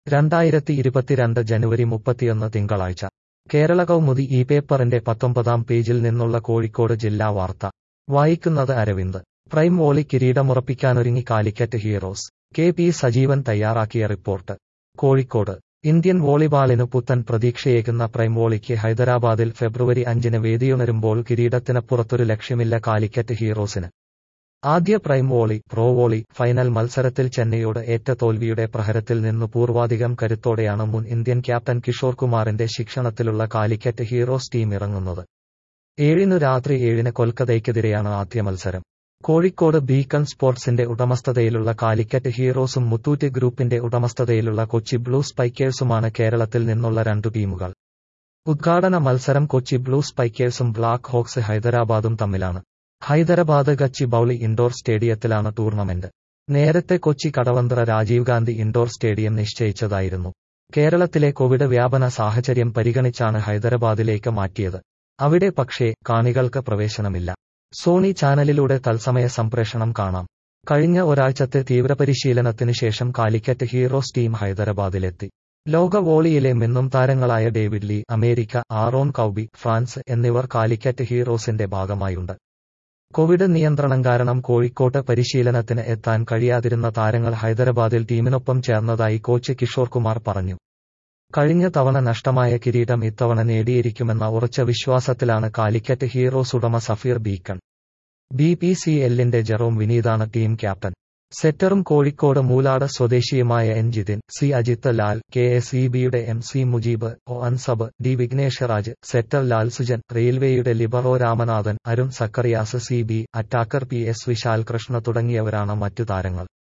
രണ്ടായിരത്തി ഇരുപത്തിരണ്ട് ജനുവരി മുപ്പത്തിയൊന്ന് തിങ്കളാഴ്ച കേരള കൗമുദി ഈ പേപ്പറിന്റെ പത്തൊമ്പതാം പേജിൽ നിന്നുള്ള കോഴിക്കോട് ജില്ലാ വാർത്ത വായിക്കുന്നത് അരവിന്ദ് പ്രൈം വോളി കിരീടമുറപ്പിക്കാനൊരുങ്ങി Calicut heroes K P Sajeevan തയ്യാറാക്കിയ റിപ്പോർട്ട് കോഴിക്കോട് ഇന്ത്യൻ വോളിബാളിനു പുത്തൻ പ്രതീക്ഷയേകുന്ന പ്രൈം വോളിക്ക് ഹൈദരാബാദിൽ ഫെബ്രുവരി അഞ്ചിന് വേദിയുണരുമ്പോൾ കിരീടത്തിനപ്പുറത്തൊരു ലക്ഷ്യമില്ല കാലിക്കറ്റ് ഹീറോസിന് ആദ്യ prime volley pro volley final മത്സരത്തിൽ ചെന്നൈയോട് ഏറ്റ തോൽവിയുടെ പ്രഹരത്തിൽ നിന്നു പൂർവാധികം കരുത്തോടെയാണ് മുൻ ഇന്ത്യൻ ക്യാപ്റ്റൻ കിഷോർ കുമാറിന്റെ ശിക്ഷണത്തിലുള്ള കാലിക്കറ്റ് ഹീറോസ് ടീം ഇറങ്ങുന്നത് ഏഴിനു രാത്രി ഏഴിന് കൊൽക്കത്തയ്ക്കെതിരെയാണ് ആദ്യ മത്സരം കോഴിക്കോട് ബീക്കൺ സ്പോർട്സിന്റെ ഉടമസ്ഥതയിലുള്ള കാലിക്കറ്റ് ഹീറോസും മുത്തൂറ്റ് ഗ്രൂപ്പിന്റെ ഉടമസ്ഥതയിലുള്ള കൊച്ചി ബ്ലൂ സ്പൈക്കേഴ്സുമാണ് കേരളത്തിൽ നിന്നുള്ള രണ്ടു ടീമുകൾ ഉദ്ഘാടന മത്സരം കൊച്ചി ബ്ലൂ സ്പൈക്കേഴ്സും ബ്ലാക്ക് ഹോക്സ് ഹൈദരാബാദും തമ്മിലാണ് ഹൈദരാബാദ് ഗച്ചി ബൌളി ഇൻഡോർ സ്റ്റേഡിയത്തിലാണ് ടൂർണമെന്റ് നേരത്തെ കൊച്ചി കടവന്ത്ര രാജീവ് ഗാന്ധി ഇൻഡോർ സ്റ്റേഡിയം നിശ്ചയിച്ചതായിരുന്നു കേരളത്തിലെ കോവിഡ് വ്യാപന സാഹചര്യം പരിഗണിച്ചാണ് ഹൈദരാബാദിലേക്ക് മാറ്റിയത് അവിടെ പക്ഷേ കാണികൾക്ക് പ്രവേശനമില്ല സോണി ചാനലിലൂടെ തത്സമയ സംപ്രേഷണം കാണാം കഴിഞ്ഞ ഒരാഴ്ചത്തെ തീവ്രപരിശീലനത്തിനു ശേഷം കാലിക്കറ്റ് ഹീറോസ് ടീം ഹൈദരാബാദിലെത്തി ലോക വോളിയിലെ മിന്നും താരങ്ങളായ David Lee America Aaron Coby France എന്നിവർ കാലിക്കറ്റ് ഹീറോസിന്റെ ഭാഗമായുണ്ട് കോവിഡ് നിയന്ത്രണം കാരണം കോഴിക്കോട്ട് പരിശീലനത്തിന് എത്താൻ കഴിയാതിരുന്ന താരങ്ങൾ ഹൈദരാബാദിൽ ടീമിനൊപ്പം ചേർന്നതായി കോച്ച് കിഷോർ കുമാർ പറഞ്ഞു കഴിഞ്ഞ തവണ നഷ്ടമായ കിരീടം ഇത്തവണ നേടിയിരിക്കുമെന്ന ഉറച്ച വിശ്വാസത്തിലാണ് കാലിക്കറ്റ് ഹീറോസ് ഉടമ Safeer beacon B P C എല്ലിന്റെ ജെറോം വിനീതാണ് ടീം ക്യാപ്റ്റൻ സെറ്ററും കോഴിക്കോട് മൂലാട് സ്വദേശിയുമായ N Jithin C Ajith Lal K S E ബിയുടെ M C Mujeeb O Ansab D Vigneshraj setter Lalsujan റെയിൽവേയുടെ libero Ramanathan Arun Zacharias C B attacker P S Vishal Krishna തുടങ്ങിയവരാണ് മറ്റു താരങ്ങൾ